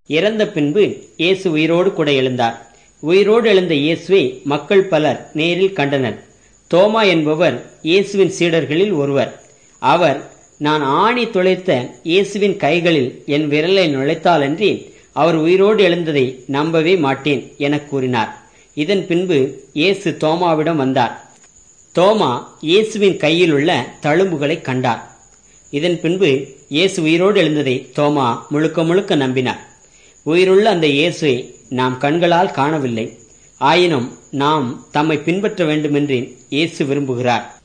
இறந்த பின்பு இயேசு உயிரோடு கூட எழுந்தார் உயிரோடு எழுந்த இயேசுவை மக்கள் பலர் நேரில் கண்டனர் தோமா என்பவர் இயேசுவின் சீடர்களில் ஒருவர் அவர் நான் ஆணி துளைத்த இயேசுவின் கைகளில் என் விரலை நுழைத்தாலன்றி அவர் உயிரோடு எழுந்ததை நம்பவே மாட்டேன் என கூறினார் இதன் பின்பு இயேசு தோமாவிடம் வந்தார் தோமா இயேசுவின் கையில் உள்ள தழும்புகளை கண்டார் இதன் பின்பு இயேசு உயிரோடு எழுந்ததை தோமா முழுக்க முழுக்க நம்பினார் உயிருள்ள அந்த இயேசுவை நாம் கண்களால் காணவில்லை ஆயினும் நாம் தம்மை பின்பற்ற வேண்டுமென்று இயேசு விரும்புகிறார்